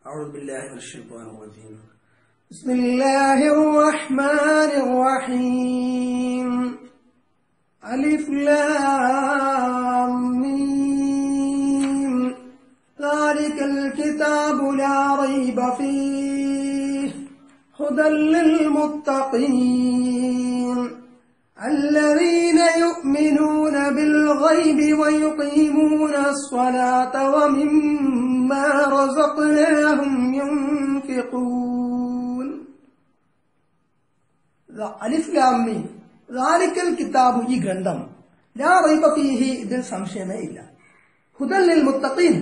أعوذ بالله من الشيطان الرجيم بسم الله الرحمن الرحيم ألف لام ميم ذلك الكتاب لا ريب فيه هدى للمتقين الذين يؤمنون بالغيب ويقيمون الصلاة ومما رزقناهم ينفقون അലിഫ് ലാമി റാലിക്കൽ കിതാബു ഈ ഗ്രന്ഥം ലാ റൈബ ഫീഹി ഇതിൽ സംശയമേ ഇല്ല ഹുദല്ലിൽ മുത്തഖീൻ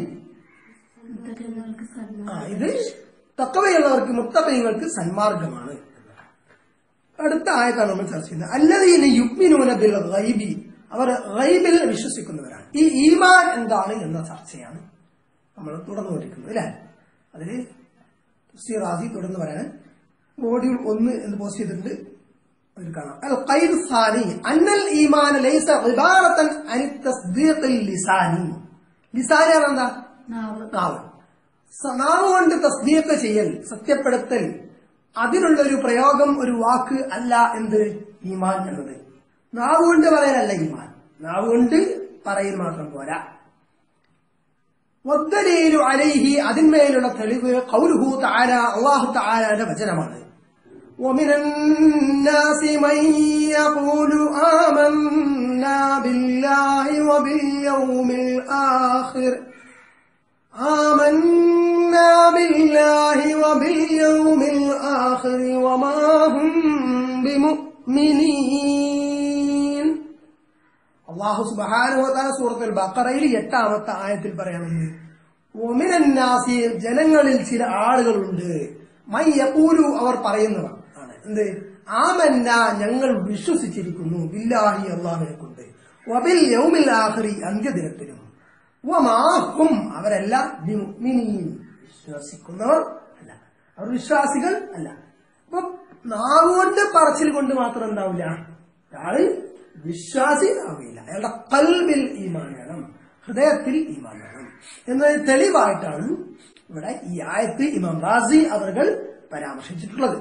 ആ ഇത് തക്കവയുള്ളവർക്ക് മുത്തഖീങ്ങൾക്ക് സന്മാർഗമാണ് അടുത്ത ആയത്താണ് നമ്മൾ ചർച്ച ചെയ്യുന്നത് അല്ലതീന യുഗ്മിനൂന ബിൽ ഗൈബി അവർ ഗൈബിൽ വിശ്വസിക്കുന്നവരാണ് ഈ ഈമാൻ എന്താണ് എന്ന ചർച്ചയാണ് നമ്മൾ തുടർന്നുകൊണ്ടിരിക്കുന്നത് അല്ലേ അതിൽ സിറാജി തുടർന്ന് പറയാൻ മോഡ്യൂൾ ഒന്ന് എന്ന് പോസ്റ്റ് ചെയ്തിട്ടുണ്ട് അതിൽ കാണാം അൽ ഖൈദ് സാനി അന്നൽ ഈമാൻ ലൈസ ഇബാറത്തൻ അനി തസ്ദീഖിൽ ലിസാനി ലിസാനി എന്താ നാവ് സ- നാവ് കൊണ്ട് തസ്ദീഖ് ചെയ്യൽ സത്യപ്പെടുത്തൽ അതിനുള്ള ഒരു പ്രയോഗം ഒരു വാക്ക് അല്ല എന്ത് ഈമാൻ എന്നത് നാവ് കൊണ്ട് പറയാനല്ല ഈമാൻ നാവ് കൊണ്ട് പറയൽ മാത്രം പോരാ വദ്ദലീലു അലൈഹി അതിന്മേലുള്ള തെളിവ് ഖൗലുഹു തആല അല്ലാഹു തആലയുടെ വചനമാണ് ومن الناس من يقول آمنا بالله وباليوم الآخر آمنا بالله وباليوم الآخر وما هم بمؤمنين അള്ളാഹു സുബാനുവതാന സൂറത്തുൽ ബക്കറയിൽ എട്ടാമത്തെ ആയത്തിൽ പറയുന്നത് ഒമിനന്നാസി ജനങ്ങളിൽ ചില ആളുകളുണ്ട് മയ്യപ്പൂലു അവർ പറയുന്നവർ ആണ് എന്ത് ആമന്ന ഞങ്ങൾ വിശ്വസിച്ചിരിക്കുന്നു ബില്ലാഹി അള്ളാഹിനെ കൊണ്ട് വബിൽ യൗമിൽ ആഖിറി അന്ത്യദിനത്തിലും വമാഹും അവരെല്ലാം ബിമുഅ്മിനീൻ വിശ്വസിക്കുന്നവർ അല്ല അവർ വിശ്വാസികൾ അല്ല അപ്പൊ നാവുകൊണ്ട് പറച്ചിൽ കൊണ്ട് മാത്രം എന്താവില്ല ഒരാള് വിശ്വാസി ആവില്ല അയാളുടെ കൽവിൽ ഈമാൻ വേണം ഹൃദയത്തിൽ ഈമാൻ വേണം എന്നതിന് തെളിവായിട്ടാണ് ഇവിടെ ഈ ആയത്ത് ഇമാം റാസി അവർ പരാമർശിച്ചിട്ടുള്ളത്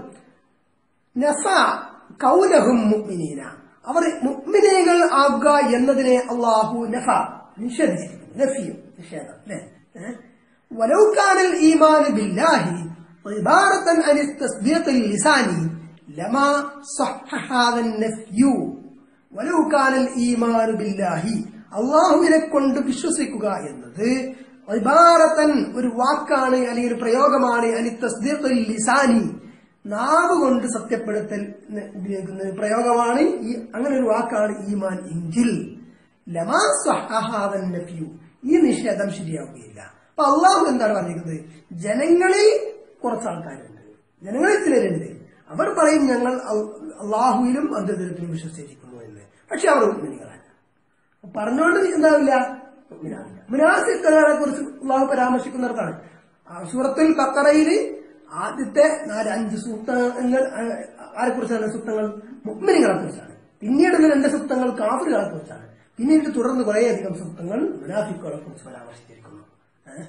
നഫ കൗലഹും മുഅ്മിനീന അവർ മുഅ്മിനീകൾ ആകുക എന്നതിനെ അള്ളാഹു നഫ നിഷേധിച്ചിരിക്കുന്നു നഫിയും നിഷേധം അല്ലേ ഏ? ولو كان الإيمان بالله عبارة عن التصديق اللساني لما صح هذا النفي ولو كان الإيمان بالله അള്ളാഹുവിനെ കൊണ്ട് വിശ്വസിക്കുക എന്നത് ഇബാറത്തൻ ഒരു വാക്കാണ് അല്ലെങ്കിൽ ഒരു പ്രയോഗമാണ് അലി തസ്ദീഖുൽ ലിസാനി നാവ് കൊണ്ട് സത്യപ്പെടുത്തൽ എന്ന് ഉപയോഗിക്കുന്ന ഒരു പ്രയോഗമാണ് ഈ അങ്ങനെ ഒരു വാക്കാണ് ഈമാൻ എങ്കിൽ ലമാ സ്വഹഹാദൻ നഫിയു ഈ നിഷേധം ശരിയാവുകയില്ല അപ്പൊ അള്ളാഹു എന്താണ് പറഞ്ഞിരിക്കുന്നത് ജനങ്ങളിൽ കുറച്ച് ആൾക്കാരുണ്ട് ജനങ്ങളിൽ ചിലരുണ്ട് അവർ പറയും ഞങ്ങൾ അൽ- അള്ളാഹുവിലും അന്ത്യദിനത്തിലും വിശ്വസിച്ചിരിക്കുന്നു എന്ന് പക്ഷെ അവർ മുഗ്മിനികളല്ല പറഞ്ഞുകൊണ്ട് എന്താവില്ല മുനാസിക്കുകളെ കുറിച്ച് അള്ളാഹു പരാമർശിക്കുന്നിടത്താണ് ആ സൂറത്തുൽ ബക്കറയില് ആദ്യത്തെ നാല് അഞ്ച് സൂക്തങ്ങൾ ആരെ കുറിച്ചാണ് സൂക്തങ്ങൾ മുഗ്മിനികളെ കുറിച്ചാണ് പിന്നീടുള്ള രണ്ട് സൂക്തങ്ങൾ കാഫിറുകളെ കുറിച്ചാണ് പിന്നീട് തുടർന്ന് കുറേയധികം സൂക്തങ്ങൾ മുനാഫിക്കുകളെ കുറിച്ച് പരാമർശിച്ചിരിക്കുന്നു ഏഹ്?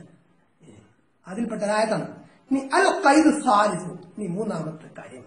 അതിൽപ്പെട്ടതായതാണ് ഇനി അൽ ഖൈദ് സാലിസു ഇനി മൂന്നാമത്തെ കാര്യം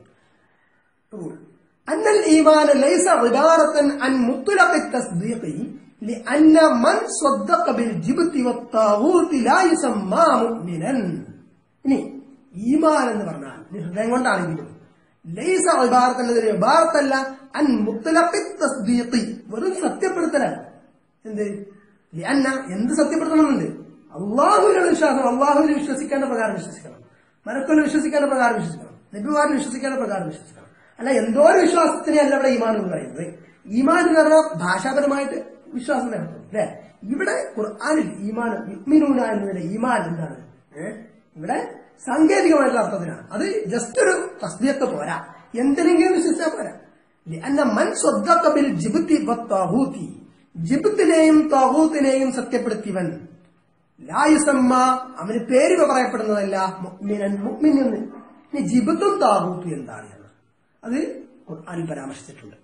يقول أن الإيمان ليس عبارة عن مطلق التصديق لأن من صدق بالجبت والطاغوت لا يسمى مؤمنا ഇനി ഈമാൻ എന്ന് പറഞ്ഞാൽ ഇനി ഹൃദയം കൊണ്ടാണെങ്കിലും ലൈസ ഇബാറത്തല്ല ഇബാറത്തല്ല അൻ മുത്തലഖി തസ്ദീഖി വെറും സത്യപ്പെടുത്തലല്ല എന്ത് ലിഅന്ന എന്ത് സത്യപ്പെടുത്തണമെന്നുണ്ട് അള്ളാഹുവിനുള്ള വിശ്വാസം അള്ളാഹുവിനെ വിശ്വസിക്കേണ്ട പ്രകാരം വിശ്വസിക്കണം മലക്കുവിനെ വിശ്വസിക്കേണ്ട പ്രകാരം വിശ്വസിക്കണം നബിമാരിനെ വിശ്വസിക്കേണ്ട പ്രകാരം വിശ്വസിക്കണം അല്ല എന്തോ ഒരു വിശ്വാസത്തിനെ അല്ല ഇവിടെ ഈമാൻ എന്ന് പറയുന്നത് ഈമാൻ എന്ന് പറഞ്ഞാൽ ഭാഷാപരമായിട്ട് വിശ്വാസം നടത്തും അല്ലെ ഇവിടെ ഖുർആാനിൽ ഈമാൻ യുഗ്മിനൂന എന്നതിന്റെ ഈമാൻ എന്താണ് ഏ? ഇവിടെ സാങ്കേതികമായിട്ടുള്ള അർത്ഥത്തിനാണ് അത് ജസ്റ്റ് ഒരു തസ്ബീയത്ത് പോരാ എന്തിനെങ്കിലും വിശ്വസിച്ചാൽ പോരാ അല്ല മൻ സ്വദ്ദഖ ബിൽ ജിബ്തി വത്താഹൂതി ജിബ്തിനെയും താഹൂത്തിനെയും സത്യപ്പെടുത്തിയവൻ ലായുസമ്മ അവന് പേര് പറയപ്പെടുന്നതല്ല മുഅ്മിനൻ മുഅ്മിൻ എന്ന് ഇനി ജിബത്തും താഹൂത്തും എന്താണ് എന്ന് അത് ഖുർആനിൽ പരാമർശിച്ചിട്ടുണ്ട്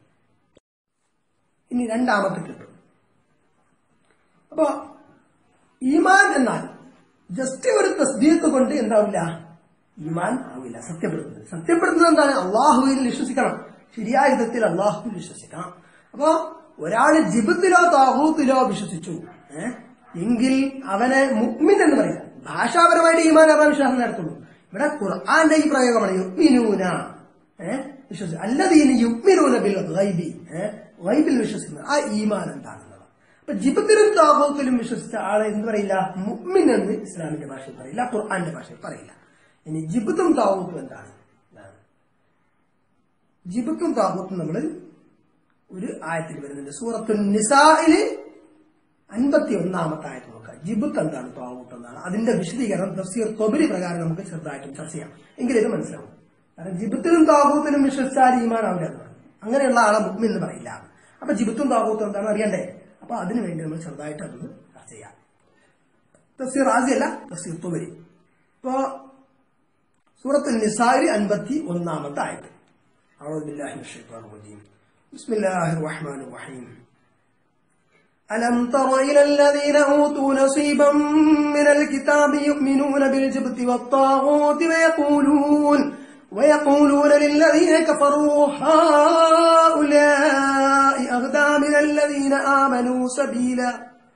ഇനി രണ്ടാമത്തെ കിട്ടും അപ്പോ ഈമാൻ എന്നാൽ ജസ്റ്റ് ഒരു തസ്ബീഹത്ത് കൊണ്ട് എന്താവില്ല ഈമാൻ ആവില്ല സത്യപ്പെടുത്തുന്നത് സത്യപ്പെടുത്തുന്നത് എന്താണ് അള്ളാഹുവിൽ വിശ്വസിക്കണം ശരിയായ വിധത്തിൽ അള്ളാഹുവിൽ വിശ്വസിക്കണം അപ്പോ ഒരാള് ജിബത്തിലോ താഹൂത്തിലോ വിശ്വസിച്ചു ഏ? എങ്കിൽ അവനെ മുഅ്മിൻ എന്ന് പറയാം ഭാഷാപരമായിട്ട് ഈമാൻ എന്ന വിശ്വാസം നടത്തുള്ളൂ ഇവിടെ ഖുർആന്റെ ഈ പ്രയോഗമാണ് യുഗ്മിനൂന ഏഹ് വിശ്വസി അല്ലതീന് യുഗ്മിനൂന ബിൽ ഗൈബി ഏഹ് ഗൈബിൽ വിശ്വസിക്കുന്നത് ആ ഈമാൻ എന്താണെന്നുള്ളത് അപ്പൊ ജിബത്തിലും താഹൂത്തിലും വിശ്വസിച്ച ആളെ എന്ത് പറയില്ല മുഅ്മിൻ എന്ന് ഇസ്ലാമിന്റെ ഭാഷയിൽ പറയില്ല ഖുർആന്റെ ഭാഷയിൽ പറയില്ല ഇനി ജിബത്തും താഹൂത്തും എന്താണ് ഇതാണ്. ജിബത്തും താഹൂത്തും നമ്മൾ ഒരു ആയത്തിൽ വരുന്നുണ്ട് സൂറത്തു നിസായില് അൻപത്തി ഒന്നാമത്തെ ആയത്ത് നോക്കാം ജിബുത്ത് എന്താണ് താവൂത്ത് എന്താണ് അതിന്റെ വിശദീകരണം തഫ്സീർ തൊബരി പ്രകാരം നമുക്ക് ചെറുതായിട്ടും ചർച്ച ചെയ്യാം എങ്കിൽ ഇത് മനസ്സിലാവും കാരണം ജിബുത്തിനും താവൂത്തിനും വിശ്വസിച്ചാൽ ഈമാൻ ആവില്ല എന്ന് പറയും അങ്ങനെയുള്ള ആളെ മുഗ്മി എന്ന് പറയില്ല അപ്പൊ ജിബുത്തും താവൂത്തും എന്താണെന്ന് അറിയണ്ടേ അപ്പൊ അതിനു വേണ്ടി നമ്മൾ ചെറുതായിട്ട് അതൊന്ന് ചർച്ച ചെയ്യാം തഫ്സീർ ആദ്യമല്ല തഫ്സീർ തൊബരി ഇപ്പോ സൂറത്ത് നിസാരി അൻപത്തി ഒന്നാമത്തെ ആയത്ത് أعوذ بالله من الشيطان الرجيم بسم الله الرحمن الرحيم ألم تر إلى الذين أوتوا نصيبا من الكتاب يؤمنون بالجبت والطاغوت ويقولون ويقولون للذين كفروا هؤلاء أهدى من الذين آمنوا سبيلا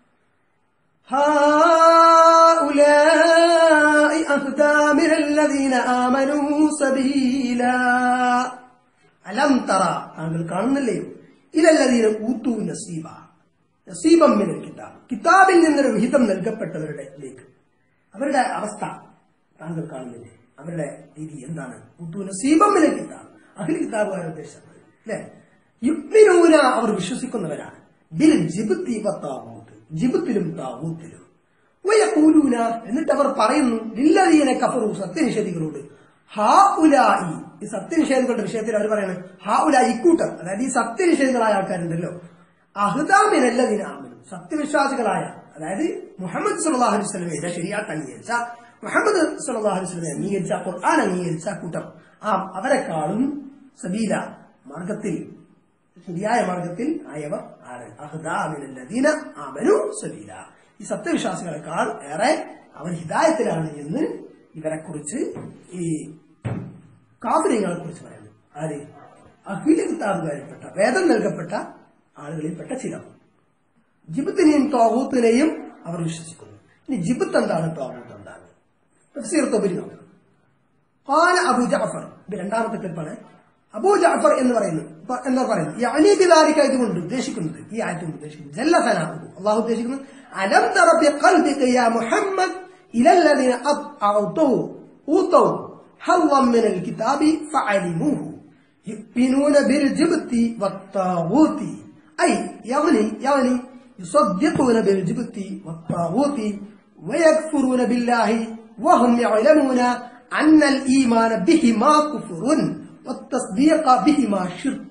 هؤلاء أهدى من الذين آمنوا سبيلا അലം തറ താങ്കൾ കാണുന്നില്ലയോ ഇലല്ലതീന ഊത്തു നസീബ നസീബം മിനൽ കിതാബ് കിതാബിൽ നിന്നൊരു വിഹിതം നൽകപ്പെട്ടവരുടെ ലേക്ക് അവരുടെ അവസ്ഥ താങ്കൾ കാണുന്നില്ലേ അവരുടെ രീതി എന്താണ് ഊത്തു നസീബം മിനൽ കിതാബ് അഖിൽ കിതാബുകാരുടെ ഉദ്ദേശം അല്ലെ യുഗ്മിനൂന അവർ വിശ്വസിക്കുന്നവരാണ് ബിൽ ജിബുത്തി താവൂത്ത് ജിബുത്തിലും താവൂത്തിലും വയക്കൂലൂന എന്നിട്ട് അവർ പറയുന്നു ലില്ലതീന കഫറു സത്യനിഷേധികളോട് ഹാ ഉലായി ഈ സത്യനിഷേധികളുടെ വിഷയത്തിൽ അവർ പറയുന്നത് ഹാ ഉലായി ഇക്കൂട്ടർ അതായത് ഈ സത്യനിഷേധികളായ ആൾക്കാരുണ്ടല്ലോ അഹ്ദാമിനല്ലതിനാമനും സത്യവിശ്വാസികളായ അതായത് മുഹമ്മദ് സല്ലാഹു അലൈഹി സ്വലമയുടെ ശരിയാട്ട് അംഗീകരിച്ച മുഹമ്മദ് സല്ലാഹു അലൈഹി സ്വലമെ അംഗീകരിച്ച ഖുർആൻ അംഗീകരിച്ച കൂട്ടം ആ അവരെക്കാളും സബീല മാർഗത്തിൽ ശരിയായ മാർഗത്തിൽ ആയവർ ആര് അഹ്ദാമിനല്ലദീന ആമനു സബീല ഈ സത്യവിശ്വാസികളെക്കാൾ ഏറെ അവർ ഹിദായത്തിലാണ് എന്ന് ഇവരെ കുറിച്ച് ഈ കാഫര്യങ്ങളെ കുറിച്ച് പറയുന്നു ആര് അഖില കിതാബുകാരിൽപ്പെട്ട വേദം നൽകപ്പെട്ട ആളുകളിൽപ്പെട്ട ചിലർ ജിബത്തിനെയും തോഹൂത്തിനെയും അവർ വിശ്വസിക്കുന്നു ഇനി ജിബത്ത് എന്താണ് തോഹൂത്ത് എന്താണ് തഫ്സീർ തൊബരി നോക്കാം ഖാല അബൂ ജഅഫർ ഇത് രണ്ടാമത്തെ ക്ലിപ്പാണ് അബൂ ജഅഫർ എന്ന് പറയുന്നു ഇപ്പൊ എന്താ പറയുന്നത് ഈ അനീതിദാരിക്ക ഇതുകൊണ്ട് ഉദ്ദേശിക്കുന്നത് ഈ ആയത്തും ഉദ്ദേശിക്കുന്നത് ജല്ല സനാഹു അള്ളാഹു ഉദ്ദേശിക്കുന്നത് അലം തറ ബി ഖൽബിക യാ മുഹമ്മദ് ഇല الذين أعطوا أوتوا حظا من الكتاب فعلموه يؤمنون بالجبت والطاغوت أي يعني يعني يصدقون بالجبت والطاغوت ويكفرون بالله وهم يعلمون أن الإيمان بهما كفر والتصديق بهما شرك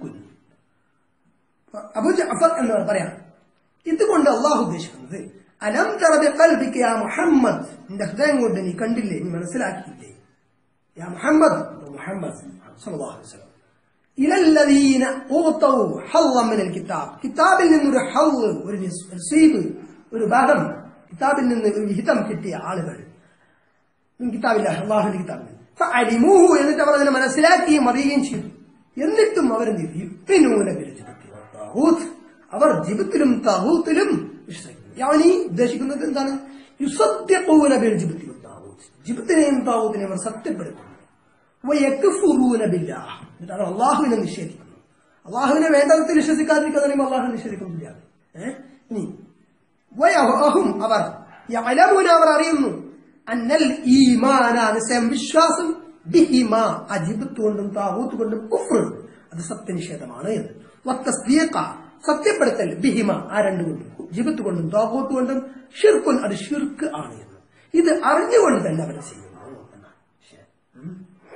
അബു ജഅഫർ എന്ന് പറയാം ഇതുകൊണ്ട് അള്ളാഹു ഉദ്ദേശിക്കുന്നത് അലം തറബി കൽബിക്ക് യാ മുഹമ്മദ് നിന്റെ ഹൃദയം കൊണ്ട് നീ കണ്ടില്ലേ നീ മനസ്സിലാക്കിയില്ലേ യാ മുഹമ്മദ് മുഹമ്മദ് സല്ലല്ലാഹു അലൈഹി വസല്ലം ഇലല്ലദീന ഊതൗ ഹള്ളം മിനൽ കിതാബ് കിതാബിൽ നിന്നൊരു ഹള് ഒരു നസീബ് ഒരു ഭാഗം കിതാബിൽ നിന്ന് ഒരു വിഹിതം കിട്ടിയ ആളുകൾ കിതാബില്ല അള്ളാഹുവിന്റെ കിതാബിൽ ഫഅലിമൂഹു എന്നിട്ട് അവർ അതിനെ മനസ്സിലാക്കുകയും അറിയുകയും ചെയ്തു എന്നിട്ടും അവർ യുക്തിനൂന താഹൂത്ത് അവർ ജിബത്തിലും താഹൂത്തിലും വിശ്വസിക്കുന്നു യാനി ഉദ്ദേശിക്കുന്നത് എന്താണ് യുസത്യപൂന ബിൽ ജിബത്തിലും താഹൂത്ത് ജിബത്തിനെയും താഹൂത്തിനെയും അവർ സത്യപ്പെടുത്തുന്നു വയക്കുഫുറൂന ബില്ലാഹ് എന്നിട്ട് അവർ അള്ളാഹുവിനെ നിഷേധിക്കുന്നു അള്ളാഹുവിനെ വേണ്ട വിധത്തിൽ വിശ്വസിക്കാതിരിക്കുന്ന അള്ളാഹു നിഷേധിക്കുന്നില്ല ഏഹ് ഇനി വയഹും അവർ യഅലമൂന അവർ അറിയുന്നു അന്നൽ ഈമാന നിശ്ചയം വിശ്വാസം ബിഹിമ അജിബത്ത് കൊണ്ടും താവൂത്ത് കൊണ്ടും കുഫ്ർ അത് സത്യനിഷേധമാണ് എന്ന് വത്തസ്ദീഖ സത്യപ്പെടുത്തൽ ബിഹിമ ആ രണ്ടു കൊണ്ടും ജിബത്ത് കൊണ്ടും താവൂത്ത് കൊണ്ടും ഷിർക്കുൻ അത് ഷിർക്ക് ആണ് എന്ന് ഇത് അറിഞ്ഞുകൊണ്ട് തന്നെ അവർ ചെയ്യുന്നു എന്നാണ് ശരി. ഉം.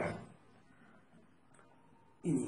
ഇനി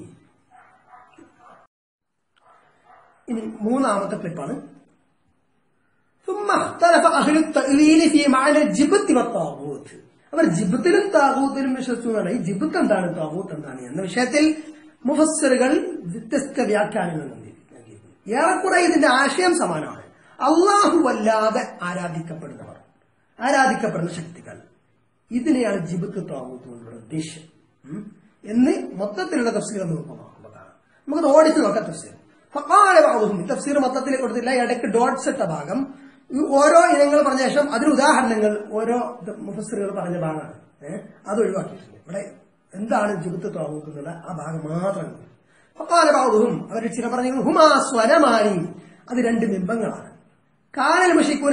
ഇനി മൂന്നാമത്തെ ക്ലിപ്പാണ് ثم اختلف أهل التأويل في معنى الجبت والطاغوت അവർ ജിബത്തിലും താകൂത്തിലും വിശ്വസിച്ചു എന്നാണ് ഈ ജിബത്ത് എന്താണ് താകൂത്ത് എന്താണ് എന്ന വിഷയത്തിൽ മുഫസ്സിറുകൾ വ്യത്യസ്ത വ്യാഖ്യാനങ്ങൾ നൽകിയിരിക്കുന്നു ഏറെക്കുറെ ഇതിന്റെ ആശയം സമാനമാണ് അള്ളാഹു വല്ലാതെ ആരാധിക്കപ്പെടുന്നവർ ആരാധിക്കപ്പെടുന്ന ശക്തികൾ ഇതിനെയാണ് ജിബത്ത് താമൂത്ത് കൊണ്ടുള്ള ഉദ്ദേശ്യം ഉം. എന്ന് മൊത്തത്തിലുള്ള തഫ്സീർ നമുക്ക് നോക്കുമ്പോൾ കാണാം നമുക്ക് ഓടിച്ച് നോക്കാം തഫ്സീർ ഫഖാല ബഅ്ദുഹും ഈ തഫ്സീർ മൊത്തത്തിൽ കൊടുത്തില്ല ഇടയ്ക്ക് ഡോട്ട്സ് ഇട്ട ഭാഗം ഈ ഓരോ ഇനങ്ങൾ പറഞ്ഞ ശേഷം അതിന് ഉദാഹരണങ്ങൾ ഓരോ മുഫസ്സിറുകൾ പറഞ്ഞ ഭാഗമാണ് ഏഹ് അത് ഒഴിവാക്കിയിട്ടുണ്ട് ഇവിടെ എന്താണ് ജിബത്ത് താമൂത്ത് എന്നുള്ള ആ ഭാഗം മാത്രം ഫഖാല ബഅ്ദുഹും അവർ ചില പറഞ്ഞു ഹുമാ സ്വരമാനി അത് രണ്ട് ബിംബങ്ങളാണ് കാനൽ മുഷിക്കൂനെ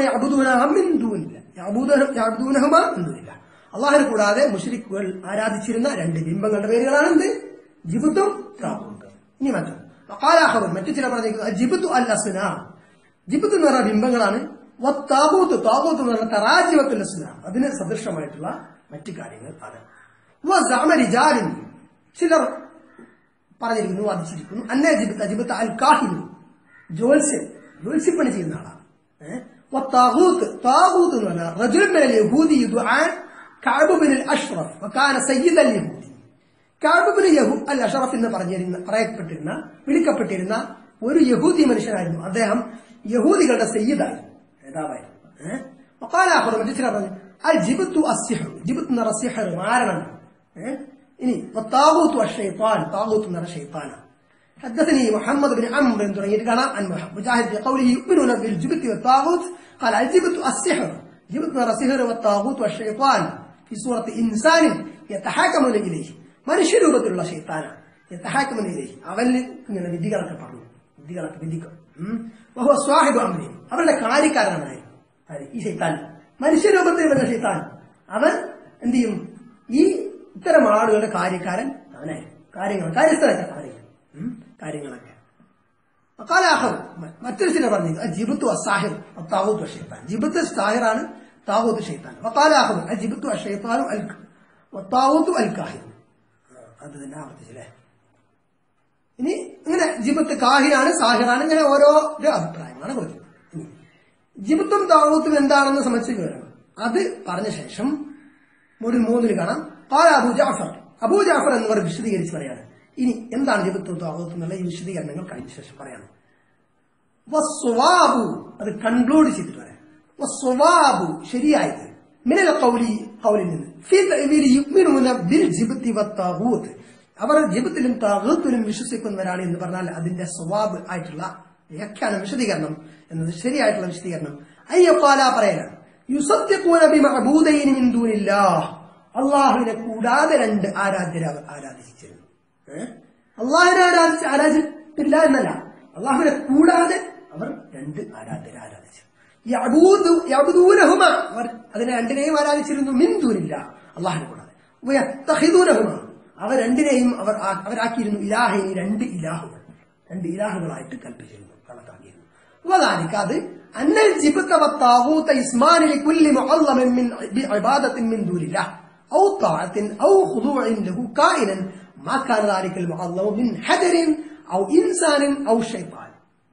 അബുദൂനഹുമില്ല അള്ളാഹിനെ കൂടാതെ മുഷരിക്കുകൾ ആരാധിച്ചിരുന്ന രണ്ട് ബിംബങ്ങളുടെ പേരുകളാണ് എന്ത് ജിബുത്തും താബൂത്ത് ഇനി മറ്റൊന്ന് വഖാലാഹും മറ്റു ചില പറഞ്ഞിരിക്കുന്നത് ജിബുത്തു അൽ അസ്ന ജിബുത്ത് എന്ന് പറഞ്ഞ ബിംബങ്ങളാണ് താബൂത്ത് താബൂത്ത് എന്ന് പറഞ്ഞ തറാജിവത്തുൽ അസ്ന അതിന് സദൃശമായിട്ടുള്ള മറ്റു കാര്യങ്ങൾ ആണ് വസഅമ റിജാലിൻ ചിലർ പറഞ്ഞിരിക്കുന്നു വാദിച്ചിരിക്കുന്നു അന്നേ ജിബത്ത് അജിബത്ത് അൽ കാഹിനു ജോത്സ്യൻ ജോത്സ്യപ്പണി ചെയ്യുന്ന ആളാണ് ഏഹ്? والطاغوت طاغوت എന്ന് പറഞ്ഞാൽ رجل من اليهود يدعى كعب بن الأشرف وكان سيد اليهود كعب بن يهو- الأشرف എന്ന് പറഞ്ഞിരുന്ന പറയപ്പെട്ടിരുന്ന വിളിക്കപ്പെട്ടിരുന്ന ഒരു യഹൂദി മനുഷ്യനായിരുന്നു അദ്ദേഹം യഹൂദികളുടെ സയ്യിദായിരുന്നു നേതാവായിരുന്നു ഏഹ്? وقال آخر മറ്റു ചിലർ പറഞ്ഞു الجبت السحر جبت എന്ന് പറഞ്ഞ സിഹർ മാരണം ഏഹ്? ഇനി والطاغوت والشيطان طاغوت എന്ന് പറഞ്ഞ ഷെയ്ത്താനാണ് حدثني محمد بن عمرو بن دريد قال عن مجاهد في قوله يؤمنون بالجبت والطاغوت قال الجبت السحر جبت نرى السحر والطاغوت والشيطان في سورة إنسان يتحاكمون إليه മനുഷ്യ രൂപത്തിലുള്ള ഷെയ്ത്താനാണ് യത്തഹാക്കമനിലേ അവന് ഇങ്ങനെ വിധികളൊക്കെ പറഞ്ഞു വിധികളൊക്കെ വിധിക്കും ഉം. വഹുവ സ്വാഹിബ് അമ്രി അവരുടെ കാര്യക്കാരനാണ് ആര്? ആര്? ഈ ഷെയ്ത്താൻ മനുഷ്യ രൂപത്തിൽ വരുന്ന ഷെയ്ത്താൻ അവൻ എന്ത് ചെയ്യും ഈ ഇത്തരം ആളുകളുടെ കാര്യക്കാരൻ അവനായിരിക്കും കാര്യങ്ങൾ കാര്യസ്ഥരൊക്കെ അവനായിരിക്കും ഉം. കാര്യങ്ങളൊക്കെ وقال آخر മറ്റൊരു ചില പറഞ്ഞു ജിബുത്തു അസാഹിർ താവൂത്ത് ഷെയ്ത്താൻ ജിബുത്ത് സാഹിറാണ് താവൂത്ത് ഷെയ്ത്താൻ وقال آخر ജിബുത്തു അഷെയ്ത്താനും അൽ താവൂത്തു അൽ കാഹിർ അത് തന്നെ ആവർത്തിച്ചില്ലേ ഇനി ഇങ്ങനെ ജിബത്ത് കാഹിറാണ് സാഹിറാണ് ഇങ്ങനെ ഓരോ അഭിപ്രായങ്ങളാണ് കൊടുത്തത് ഇനി ജിബത്തും താവൂത്തും എന്താണെന്ന് സംബന്ധിച്ച് വരണം അത് പറഞ്ഞ ശേഷം ഒരു മൂന്നിൽ കാണാം കാല അബു ജാഫർ അബൂ ജാഫർ എന്നിവർ വിശദീകരിച്ച് പറയാണ് ഇനി എന്താണ് ജിബത്തും താവൂത്തും എന്നുള്ള ഈ വിശദീകരണങ്ങൾ കഴിഞ്ഞ ശേഷം പറയാണ് വസ്വാബു അത് കൺക്ലൂഡ് ചെയ്തിട്ട് പറയാം വസ്വാബു ശരിയായത് മിനൽ കൗലി കൗലിൽ നിന്ന് ഫീ തഅ്വീലി യുഅ്മിനൂന ബിൽ ജിബ്തി വത്താഗൂത്ത് അവർ ജിബത്തിലും താഗൂത്തിലും വിശ്വസിക്കുന്നവരാണ് എന്ന് പറഞ്ഞാൽ അതിന്റെ സ്വവാബ് ആയിട്ടുള്ള വ്യാഖ്യാനം വിശദീകരണം എന്നത് ശരിയായിട്ടുള്ള വിശദീകരണം അയ്യപ്പാല പറയലാണ് യുസദ്ദിഖൂന ബിമഅബൂദൈനി മിൻ ദൂനില്ലാഹ് അള്ളാഹുവിനെ കൂടാതെ രണ്ട് ആരാധ്യരെ അവർ ആരാധിച്ചിരുന്നു ഏഹ്? അള്ളാഹിനെ ആരാധിച്ച് ആരാധിച്ചിട്ടില്ല എന്നല്ല അള്ളാഹുവിനെ കൂടാതെ അവർ രണ്ട് ആരാധ്യരെ ആരാധിച്ചു യഅബൂദു- യഅബുദൂനഹുമ അവർ അതിനെ രണ്ടിനെയും ആരാധിച്ചിരുന്നു മിന്ദൂനില്ല അള്ളാഹിനെ കൂടാതെ വയത്തഹിദൂനഹുമ അവർ രണ്ടിനെയും അവർ ആ- അവരാക്കിയിരുന്നു ഇലാഹിനി രണ്ട് ഇലാഹുകൾ രണ്ട് ഇലാഹുകളായിട്ട് കൽപ്പിച്ചിരുന്നു കണക്കാക്കിയിരുന്നു وذلك അത് أن الجبت والطاغوت اسمان لكل معظم من بعبادة من دون الله أو طاعة أو خضوع له كائنا ما كان ذلك المعظم من حجر أو إنسان أو شيطان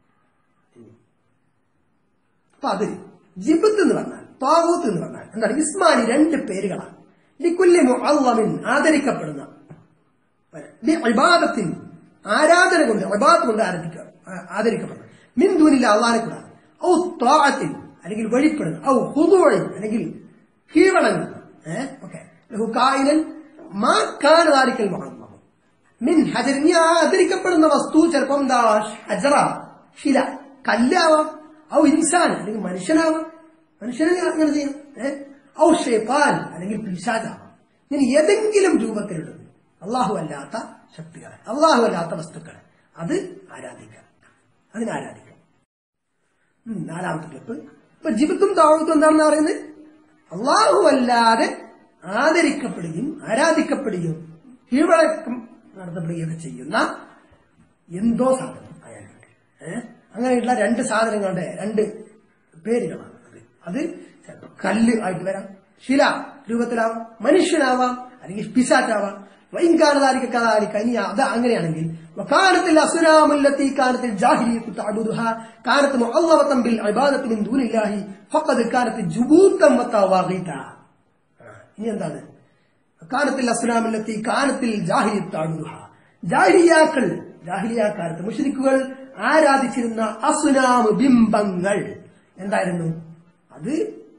അപ്പൊ അത് ജിബത്ത് എന്ന് പറഞ്ഞാൽ താവൂത്ത് എന്ന് പറഞ്ഞാൽ എന്താണ് ഇസ്മാനി രണ്ട് പേരുകളാണ് ലിക്കുല്ലി മുഅല്ലമിൻ ആദരിക്കപ്പെടുന്ന ഇബാദത്തിൻ ആരാധന കൊണ്ട് ഇബാദത്ത് കൊണ്ട് ആരാധിക്ക ആ- ആദരിക്കപ്പെടുന്നത് മിൻ ദൂനില്ല അള്ളാനെ കൂടാതെ ഔ ത്വാഅത്തിൻ അല്ലെങ്കിൽ വഴിപ്പെടുന്ന ഔ ഹുദൂഇൻ അല്ലെങ്കിൽ കീഴടങ്ങുന്ന ഏഹ് ഓക്കെ ലഹു കായിനൻ മാ കാന ദാലിക്കൽ മുഅല്ലം മിൻ ഹജർ ഇനി ആ ആദരിക്കപ്പെടുന്ന വസ്തു ചിലപ്പം എന്താ ഹജറ ശില കല്ലാവാം ഔ ഇൻസാൻ അല്ലെങ്കിൽ മനുഷ്യനാവാം മനുഷ്യനെ അങ്ങനെ ചെയ്യാം ഏഹ് ഔ ഷെയ്ത്താൻ അല്ലെങ്കിൽ പിശാചാവാം ഇങ്ങനെ ഏതെങ്കിലും രൂപത്തിലുള്ളത് അള്ളാഹു അല്ലാത്ത ശക്തികളെ അള്ളാഹു അല്ലാത്ത വസ്തുക്കളെ അത് ആരാധിക്കാം അതിനെ ആരാധിക്കാം ഉം, നാലാമത്തെ ക്ലിപ്പ് ഇപ്പൊ ജിബത്തും താവത്തും എന്താണെന്ന് പറയുന്നത് അള്ളാഹു അല്ലാതെ ആദരിക്കപ്പെടുകയും ആരാധിക്കപ്പെടുകയും കീഴ്വഴക്കം നടത്തപ്പെടുകയൊക്കെ ചെയ്യുന്ന എന്തോ സാധനം അയാൾക്ക് ഏഹ് അങ്ങനെയുള്ള രണ്ട് സാധനങ്ങളുടെ രണ്ട് പേരുകളാണ് അത് അത് ചിലപ്പോൾ കല്ല് ആയിട്ട് വരാം ശില രൂപത്തിലാവാം മനുഷ്യനാവാം അല്ലെങ്കിൽ പിശാറ്റാവാം വൈകാലതാരിക്ക കഥാരിക്ക ഇനി അത് അങ്ങനെയാണെങ്കിൽ വകാലത്തിൽ അസുരാമുല്ലത്തി കാലത്തിൽ ജാഹിലിയത്ത് തഅബുദുഹ കാലത്ത് മുഅല്ലവതൻ ബിൽ ഇബാദത്തി മിൻ ദൂനില്ലാഹി ഫഖദ് കാലത്ത് ജുബൂതൻ വതവാഗീത ഇനി എന്താണ് കാലത്തിൽ അസ്ലാമിലെത്തി കാലത്തിൽ ജാഹിലിയത്താടുക ജാഹിലിയാക്കൾ ജാഹിലിയാക്കാലത്ത് മുഷരിക്കുകൾ ആരാധിച്ചിരുന്ന അസുനാമ് ബിംബങ്ങൾ എന്തായിരുന്നു അത്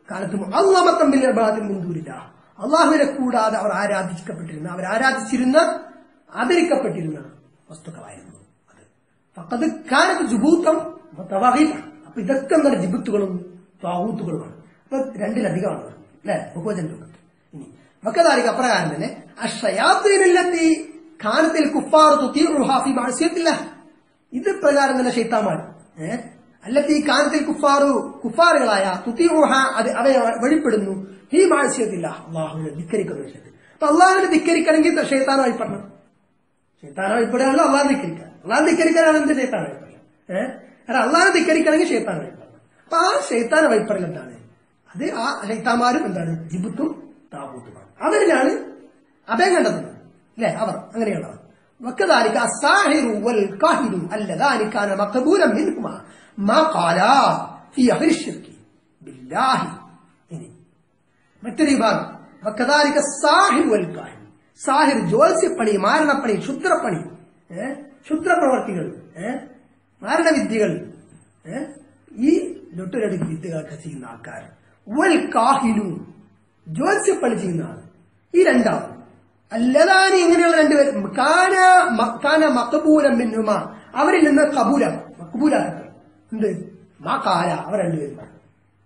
കാലത്ത് അള്ളാമത്തമ്പിൽ മുൻകൂരില്ല അള്ളാഹുവിനെ കൂടാതെ അവർ ആരാധിക്കപ്പെട്ടിരുന്ന അവർ ആരാധിച്ചിരുന്ന ആദരിക്കപ്പെട്ടിരുന്ന വസ്തുക്കളായിരുന്നു അത് ഫഖദ് കാനത്ത് ജുബൂത്തം തവാഹീത അപ്പൊ ഇതൊക്കെ എന്താണ് ജിബുത്തുകളും താവൂത്തുകളുമാണ് അപ്പൊ രണ്ടിലധികമാണ് അല്ലെ ബഹുവചൻ രൂപത്തിൽ ഇനി വക്കതാരിക്ക് അപ്രകാരം തന്നെ അഷയാത്തിനെത്തി കാനത്തിൽ കുഫാർ തുത്തീറുഹാഫി മാഴ്സ്യത്തില്ല ഇത് പ്രകാരം തന്നെ ഷെയ്ത്താമാർ ഏഹ് അല്ലത്തി കാനത്തിൽ കുഫാറു കുഫാറുകളായ തുത്തീറുഹ അത് അവയെ വെളിപ്പെടുന്നു ഈ മാഴ്സ്യത്തില്ല അള്ളാഹുവിനെ ധിക്കരിക്കുന്ന വിഷയത്തിൽ അപ്പൊ അള്ളാഹുവിനെ ധിക്കരിക്കണമെങ്കിൽ ഷെയ്ത്താൻ വഴിപ്പെടണം ഷെയ്ത്താൻ വഴിപ്പെടുകയാണല്ലോ അള്ളാഹ് ധിക്കരിക്കുക അള്ളാഹ് ധിക്കരിക്കാനാണ് എന്ത് ഷെയ്ത്താൻ വഴിപ്പെടൽ ഏഹ് കാരണം അള്ളാഹ് ധിക്കരിക്കണമെങ്കിൽ ഷെയ്ത്താൻ വഴിപ്പെടണം അപ്പൊ ആ ഷെയ്ത്താൻ വഴിപ്പെടൽ എന്താണ് അത് ആ ഷെയ്ത്താന്മാരും എന്താണ് ജിബുത്തും താബൂത്തുമാണ് അവരിലാണ് അഭയം കണ്ടെത്തുന്നത് അല്ലെ അവർ അങ്ങനെയുള്ളവർ وكذلك الساحر والكاهن اللذان كان مقبولا منهما ما قالا في أهل الشرك بالله ഇനി മറ്റൊരു വിഭാഗം വക്കതാലിക സാഹിർ വൽക്കാഹിൻ സാഹിർ ജ്യോത്സ്യപ്പണി മാരണപ്പണി ക്ഷുദ്രപ്പണി ഏഹ് ക്ഷുദ്രപ്രവർത്തികൾ ഏഹ് മാരണവിദ്യകൾ ഏഹ് ഈ ലൊട്ടുരടുക്ക് വിദ്യകളൊക്കെ ചെയ്യുന്ന ആൾക്കാർ വൽ കാഹിനു ജ്യോത്സ്യപ്പണി ചെയ്യുന്ന ആൾ ഈ രണ്ടാളും അല്ലതാനി ഇങ്ങനെയുള്ള രണ്ടുപേരും കാന മ- കാന മക്കബൂലം മിന്നുമ അവരിൽ നിന്ന് കബൂല മക്കബൂലാക്കട്ടെ എന്ത് മാ കാല അവർ രണ്ടുപേരും പറഞ്ഞു.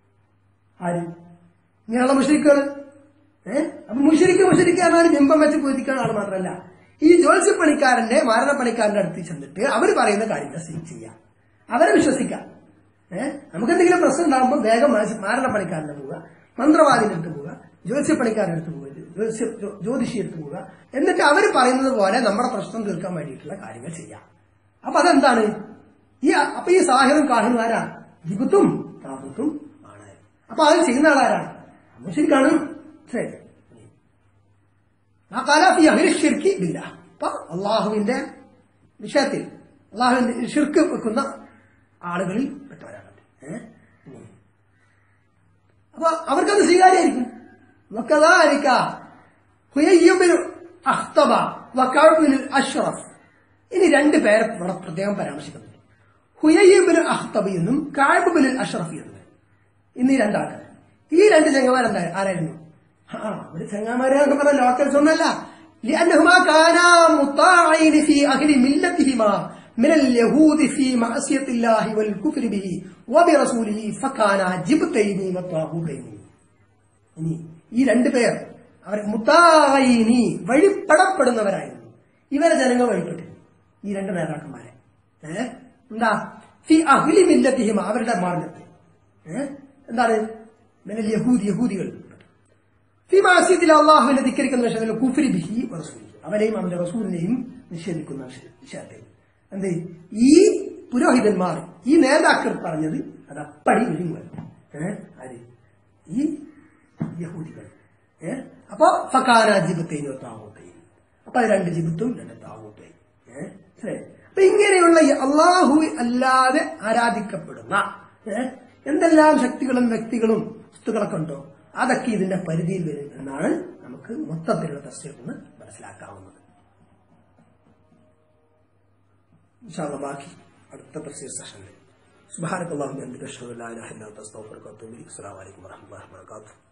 ആര് ഇങ്ങനെയുള്ള മുഷരിക്കുകൾ ഏഹ് അപ്പൊ മുഷരിക്ക് മുഷരിക്ക് പറഞ്ഞാൽ ബിംബം വെച്ച് പൂജിക്കുന്ന ആൾ മാത്രമല്ല ഈ ജ്യോത്സ്യപ്പണിക്കാരന്റെ മാരണപ്പണിക്കാരന്റെ അടുത്ത് ചെന്നിട്ട് അവർ പറയുന്ന കാര്യങ്ങൾ സ്വീ- ചെയ്യാം അവരെ വിശ്വസിക്കാം ഏഹ് നമുക്ക് എന്തെങ്കിലും പ്രശ്നം ഉണ്ടാകുമ്പോൾ വേഗം മാ- മാരണപ്പണിക്കാരന്റെ പോവുക മന്ത്രവാദിന്റെ അടുത്ത് പോവുക ജ്യോത്സ്യപ്പണിക്കാരന്റെ അടുത്ത് പോവുക ജ്യോത്സ്യ ജ്യോ- ജ്യോതിഷി അടുത്ത് പോവുക എന്നിട്ട് അവർ പറയുന്നത് പോലെ നമ്മുടെ പ്രശ്നം തീർക്കാൻ വേണ്ടിയിട്ടുള്ള കാര്യങ്ങൾ ചെയ്യാം അപ്പൊ അതെന്താണ് ഈ അപ്പൊ ഈ സാഹിറും കാഹിറും ആരാ ജിബുത്തും താപത്തും ആണ് അപ്പൊ അത് ചെയ്യുന്ന ആളാരാണ് മുഷിരിക്കാണ് ശരി ആ കാലാഫി അഹിർഷിർക്ക് ഇല്ല അപ്പൊ അള്ളാഹുവിന്റെ വിഷയത്തിൽ അള്ളാഹുവിന്റെ ഷിർക്ക് വെക്കുന്ന ആളുകളിൽ പെട്ടവരാണ് ഏഹ് ഉം. അപ്പൊ അവർക്കത് സ്വീകാര്യമായിരിക്കും വക്കദാലിക ഹുയയ്യുബിനു അഖ്തബ വകഅബിനു അഷ്റഫ് ഇനി രണ്ട് പേരെ ഇവിടെ പ്രത്യേകം പരാമർശിക്കുന്നുണ്ട് ഹുയയ്യുബിനു അഖ്തബ് എന്നും കാബിബിനു അഷ്റഫ് എന്നും ഇന്ന് ഈ രണ്ടാൾക്കാർ ഈ രണ്ട് ചെങ്ങന്മാരെന്താ ആരായിരുന്നു ആ ഒരു ചെങ്ങന്മാരെന്നൊക്കെ പറഞ്ഞ ലോക്കൽസ് ഒന്നല്ല لأنهما كانا مطاعين في أهل ملتهما من اليهود في معصية الله والكفر به وبرسوله فكانا جبتين وطاغوتين ഇനി ഈ രണ്ടു പേർ അവർ മുത്തായിനി വഴിപ്പെടപ്പെടുന്നവരായിരുന്നു ഇവരെ ജനങ്ങൾ വഴിപ്പെട്ടിരുന്നു ഈ രണ്ട് നേതാക്കന്മാരെ ഏഹ് എന്താ ഫി അഹ്ലി മില്ലത്തിഹിമ അവരുടെ മാർഗത്തിൽ ഏഹ് എന്താണ് മിനൽ യഹൂദി യഹൂദികൾ ഫി മാസ്യത്തിൽ അള്ളാഹുവിനെ ധിക്കരിക്കുന്ന വിഷയത്തിൽ കുഫരി ബിഹി റസൂലി അവനെയും അവന്റെ റസൂലിനെയും നിഷേധിക്കുന്ന വിഷയ- വിഷയത്തിൽ എന്ത് ഈ പുരോഹിതന്മാർ ഈ നേതാക്കൾ പറഞ്ഞത് അത് അപ്പടി വിഴുങ്ങുക ഏഹ് ആര് ഈ യഹൂദികൾ ഏഹ് അപ്പൊ ഫക്കാന ജിബത്തേനോ താവൂത്തേനും അപ്പൊ അത് രണ്ട് ജിബത്തും രണ്ട് താവൂത്തേനും ഏഹ് ശരി അപ്പൊ ഇങ്ങനെയുള്ള ഈ അള്ളാഹു അല്ലാതെ ആരാധിക്കപ്പെടുന്ന ഏഹ് എന്തെല്ലാം ശക്തികളും വ്യക്തികളും വസ്തുക്കളൊക്കെ ഉണ്ടോ അതൊക്കെ ഇതിന്റെ പരിധിയിൽ വരും എന്നാണ് നമുക്ക് മൊത്തത്തിലുള്ള തസ്യം നിന്ന് മനസ്സിലാക്കാവുന്നത് ഇൻഷാ അല്ലാ ബാക്കി അടുത്ത തഫ്സീർ സെഷനിൽ സുബ്ഹാനക്കല്ലാഹു വബിഹംദിക അഷ്ഹദു അൻ ലാ ഇലാഹ ഇല്ല അൻത അസ്തഗ്ഫിറുക വഅത്തുബു ഇലൈക് അസ്സലാമു അലൈക്കും വറഹ്മത്തുള്ളാഹി വബറകാതുഹു